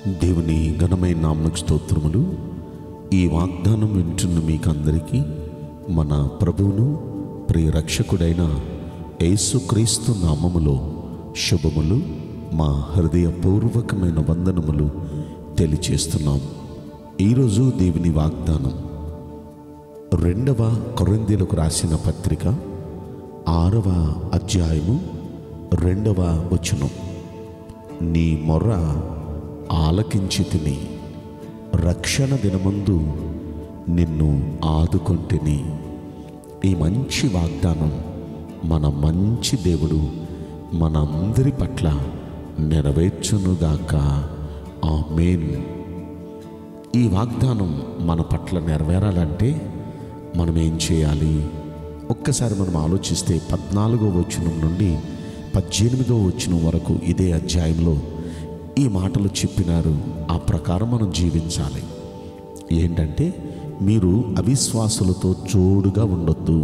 దేవుని ఘనమైన నామకు స్తోత్రములు ఈ వాగ్దానం వింటున్న మీకందరికీ మన ప్రభువును ప్రియ రక్షకుడైన యేసుక్రీస్తు నామములో శుభములు మా హృదయపూర్వకమైన వందనములు తెలియచేస్తున్నాం ఈరోజు దేవుని వాగ్దానం రెండవ కొరిందీలకు రాసిన పత్రిక ఆరవ అధ్యాయము రెండవ వచనం నీ మొర్ర ఆలకించి తిని రక్షణ దినమందు నిన్ను ఆదుకొంటిని ఈ మంచి వాగ్దానం మన మంచి దేవుడు మనందరి పట్ల నెరవేర్చునుగాక ఆమేన్ ఈ వాగ్దానం మన పట్ల నెరవేరాలంటే మనం ఏం చేయాలి ఒక్కసారి మనం ఆలోచిస్తే పద్నాలుగో వచనం నుండి పద్దెనిమిదో వచనం వరకు ఇదే అధ్యాయంలో ఈ మాటలు చెప్పినారు ఆ ప్రకారం మనం జీవించాలి ఏంటంటే మీరు అవిశ్వాసులతో జోడుగా ఉండొద్దు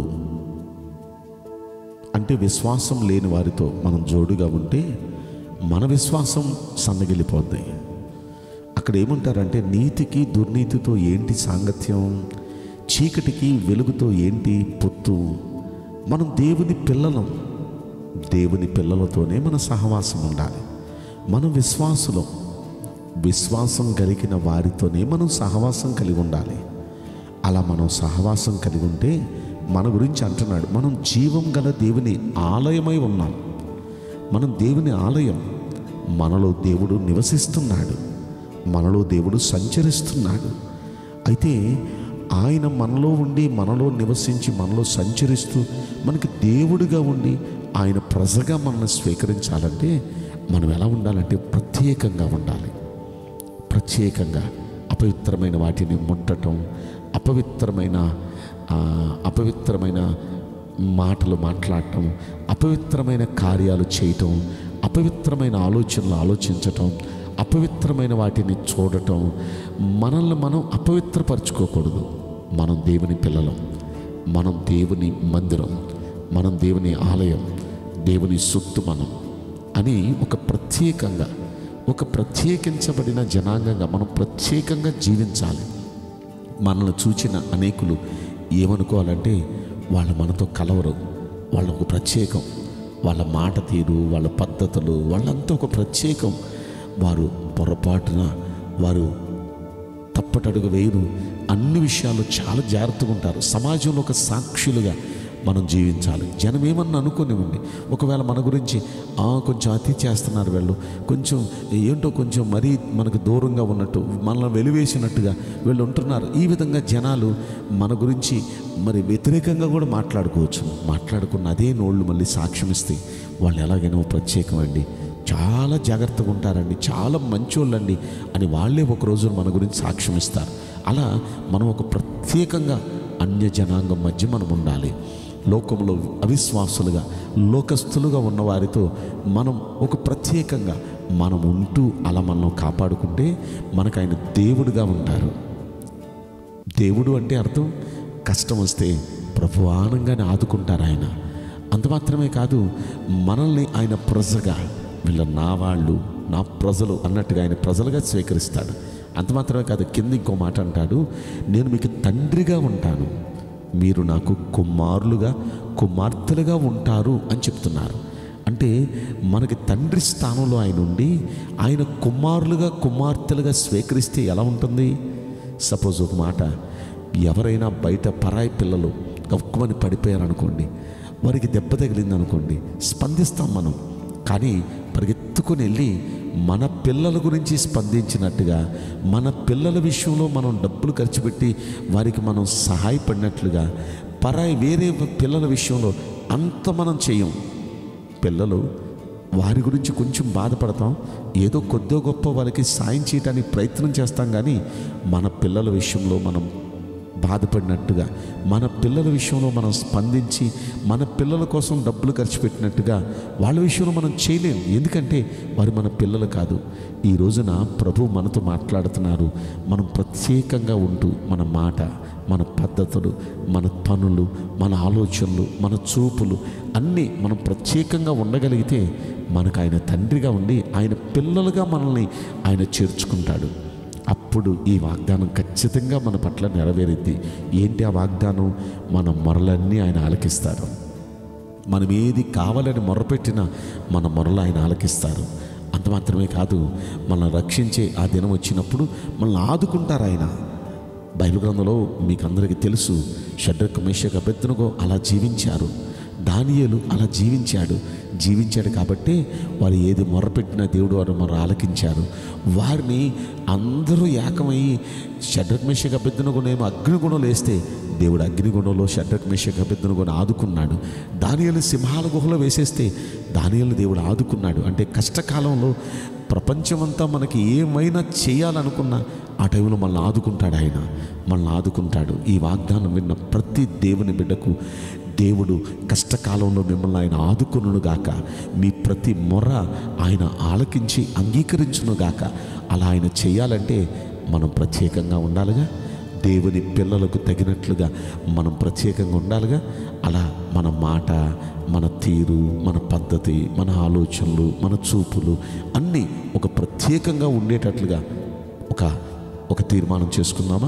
అంటే విశ్వాసం లేని వారితో మనం జోడుగా ఉంటే మన విశ్వాసం సన్నగిలిపోద్ది అక్కడ ఏమంటారంటే నీతికి దుర్నీతితో ఏంటి సాంగత్యం చీకటికి వెలుగుతో ఏంటి పొత్తు మనం దేవుని పిల్లలం దేవుని పిల్లలతోనే మన సహవాసం ఉండాలి మనం విశ్వాసులం విశ్వాసం కలిగిన వారితోనే మనం సహవాసం కలిగి ఉండాలి అలా మనం సహవాసం కలిగి ఉంటే మన గురించి అంటున్నాడు మనం జీవం గల దేవుని ఆలయమై ఉన్నాం మనం దేవుని ఆలయం మనలో దేవుడు నివసిస్తున్నాడు మనలో దేవుడు సంచరిస్తున్నాడు అయితే ఆయన మనలో ఉండి మనలో నివసించి మనలో సంచరిస్తూ మనకి దేవుడిగా ఉండి ఆయన ప్రజగా మనల్ని స్వీకరించాలంటే మనం ఎలా ఉండాలంటే ప్రత్యేకంగా ఉండాలి ప్రత్యేకంగా అపవిత్రమైన వాటిని ముట్టటం అపవిత్రమైన ఆ, అపవిత్రమైన మాటలు మాట్లాడటం అపవిత్రమైన కార్యాలు చేయటం అపవిత్రమైన ఆలోచనలు ఆలోచించటం అపవిత్రమైన వాటిని చూడటం మనల్ని మనం అపవిత్రపరచుకోకూడదు మనం దేవుని పిల్లలం మనం దేవుని మందిరం మనం దేవుని ఆలయం దేవుని సొత్తు మనం అని ఒక ప్రత్యేకంగా ఒక ప్రత్యేకించబడిన జనాంగంగా మనం ప్రత్యేకంగా జీవించాలి మనల్ని చూచిన అనేకులు ఏమనుకోవాలంటే వాళ్ళు మనతో కలవరు వాళ్ళ ఒక ప్రత్యేకం వాళ్ళ మాట తీరు వాళ్ళ పద్ధతులు వాళ్ళంతా ఒక ప్రత్యేకం వారు పొరపాటున వారు తప్పటడుగు వేయరు అన్ని విషయాల్లో చాలా జాగ్రత్తగా ఉంటారు సమాజంలో ఒక సాక్షులుగా మనం జీవించాలి జనం ఏమన్నా అనుకోనివ్వండి ఒకవేళ మన గురించి "ఆ, కొంచెం అతి చేస్తున్నారు వీళ్ళు కొంచెం ఏంటో కొంచెం మరీ మనకు దూరంగా ఉన్నట్టు మనల్ని వెలివేసినట్టుగా వీళ్ళు ఉంటున్నారు ఈ విధంగా జనాలు మన గురించి మరి వ్యతిరేకంగా కూడా మాట్లాడుకోవచ్చు మాట్లాడుకున్న అదే నోళ్ళు మళ్ళీ సాక్ష్యం ఇస్తే వాళ్ళు ఎలాగైనా ఓ ప్రత్యేకమండి చాలా జాగ్రత్తగా ఉంటారండి చాలా మంచోళ్ళండి అని వాళ్ళే ఒక రోజు మన గురించి సాక్ష్యం ఇస్తారు అలా మనం ఒక ప్రత్యేకంగా అన్య జనాంగం మధ్య మనం ఉండాలి లోకంలో అవిశ్వాసులుగా లోకస్తులుగా ఉన్న వారితో మనం ఒక ప్రత్యేకంగా మనం ఉంటూ అలా మనం కాపాడుకుంటే మనకు ఆయన దేవుడుగా ఉంటారు దేవుడు అంటే అర్థం కష్టం వస్తే ప్రభువానంగానే ఆదుకుంటారు ఆయన అంత మాత్రమే కాదు మనల్ని ఆయన ప్రజగా వీళ్ళ నా వాళ్ళు నా ప్రజలు అన్నట్టుగా ఆయన ప్రజలుగా స్వీకరిస్తాడు అంత మాత్రమే కాదు కింద ఇంకో మాట అంటాడు నేను మీకు తండ్రిగా ఉంటాను మీరు నాకు కుమారులుగా కుమార్తెలుగా ఉంటారు అని చెప్తున్నారు అంటే మనకి తండ్రి స్థానంలో ఆయన ఉండి ఆయన కుమారులుగా కుమార్తెలుగా స్వీకరిస్తే ఎలా ఉంటుంది సపోజ్ ఒక మాట ఎవరైనా బయట పరాయి పిల్లలు గొప్పమని పడిపోయారనుకోండి వారికి దెబ్బ తగిలింది అనుకోండి స్పందిస్తాం మనం కానీ పరిగెత్తుకొని వెళ్ళి మన పిల్లల గురించి స్పందించినట్టుగా మన పిల్లల విషయంలో మనం డబ్బులు ఖర్చు పెట్టి వారికి మనం సహాయపడినట్లుగా పరాయి వేరే పిల్లల విషయంలో అంత మనం చేయం పిల్లలు వారి గురించి కొంచెం బాధపడతాం ఏదో కొద్దో గొప్ప వారికి సాయం చేయడానికి ప్రయత్నం చేస్తాం కానీ మన పిల్లల విషయంలో మనం బాధపడినట్టుగా మన పిల్లల విషయంలో మనం స్పందించి మన పిల్లల కోసం డబ్బులు ఖర్చు పెట్టినట్టుగా వాళ్ళ విషయంలో మనం చేయలేం ఎందుకంటే వారు మన పిల్లలు కాదు ఈ రోజున ప్రభు మనతో మాట్లాడుతున్నారు మనం ప్రత్యేకంగా ఉంటూ మన మాట మన పద్ధతులు మన పనులు మన ఆలోచనలు మన చూపులు అన్నీ మనం ప్రత్యేకంగా ఉండగలిగితే మనకు ఆయన తండ్రిగా ఉండి ఆయన పిల్లలుగా మనల్ని ఆయన చేర్చుకుంటాడు అప్పుడు ఈ వాగ్దానం ఖచ్చితంగా మన పట్ల నెరవేరిద్ది ఏంటి ఆ వాగ్దానం మన మొరలన్నీ ఆయన ఆలకిస్తారు మనం ఏది కావాలని మొరపెట్టినా మన మొరలు ఆయన ఆలకిస్తారు అంత మాత్రమే కాదు మనల్ని రక్షించే ఆ దినం వచ్చినప్పుడు మనల్ని ఆదుకుంటారు ఆయన బైబిల్ గ్రంథంలో మీకు అందరికీ తెలుసు షడ్రక్ మేషక పెద్దనుగో అలా జీవించారు దానియేలు అలా జీవించాడు జీవించాడు కాబట్టి వారు ఏది మొరపెట్టినా దేవుడు వారు మొర ఆలకించారు వారిని అందరూ ఏకమయ్యి షడ్రక్ మేషక పెద్దనుగుణేమో అగ్నిగుణం లేస్తే దేవుడు అగ్నిగుణంలో షడ్రక్ మేషక పెద్దనుగుణ ఆదుకున్నాడు దానియలు సింహాల గుహలో వేసేస్తే దానియలు దేవుడు ఆదుకున్నాడు అంటే కష్టకాలంలో ప్రపంచమంతా మనకి ఏమైనా చేయాలనుకున్నా ఆ టైంలో మనల్ని ఆదుకుంటాడు ఆయన మనల్ని ఆదుకుంటాడు ఈ వాగ్దానం విన్న ప్రతి దేవుని బిడ్డకు దేవుడు కష్టకాలంలో మిమ్మల్ని ఆయన ఆదుకునుగాక మీ ప్రతి మొర ఆయన ఆలకించి అంగీకరించునుగాక అలా ఆయన చేయాలంటే మనం ప్రత్యేకంగా ఉండాలిగా దేవుని పిల్లలకు తగినట్లుగా మనం ప్రత్యేకంగా ఉండాలిగా అలా మన మాట మన తీరు మన పద్ధతి మన ఆలోచనలు మన చూపులు అన్నీ ఒక ప్రత్యేకంగా ఉండేటట్లుగా ఒక ఒక తీర్మానం చేసుకుందామా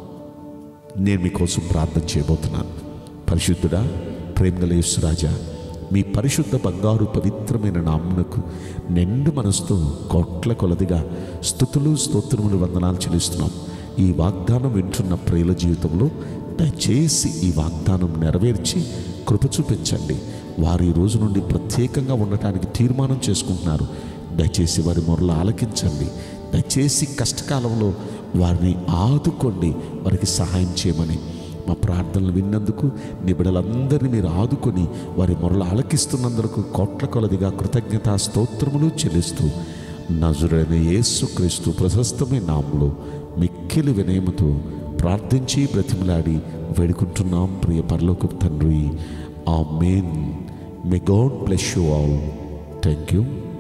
నేను మీకోసం ప్రార్థన చేయబోతున్నాను పరిశుద్ధుడా ప్రేమగల యేసురాజా మీ పరిశుద్ధ బంగారు పవిత్రమైన నామునకు నిండు మనసుతో కోట్ల కొలదిగా స్థుతులు స్తోత్రములు వందనాలు చెల్లిస్తున్నాం ఈ వాగ్దానం వింటున్న ప్రియుల జీవితంలో దయచేసి ఈ వాగ్దానం నెరవేర్చి కృప చూపించండి వారు ఈ రోజు నుండి ప్రత్యేకంగా ఉండటానికి తీర్మానం చేసుకుంటున్నారు దయచేసి వారి మొరలు ఆలకించండి దయచేసి కష్టకాలంలో వారిని ఆదుకోండి వారికి సహాయం చేయమని మా ప్రార్థనలు విన్నందుకు నీ బిడ్డలందరినీ మీరు ఆదుకొని వారి మొరలు ఆలకిస్తున్నందుకు కోట్ల కొలదిగా కృతజ్ఞత స్తోత్రములు చెల్లిస్తూ నజుడైన యేసుక్రీస్తు ప్రశస్తమైన నామంలో మిక్కిలి వినయముతో ప్రార్థించి బ్రతిమలాడి వేడుకుంటున్నాం ప్రియ పరలోక తండ్రి amen may God bless you all thank you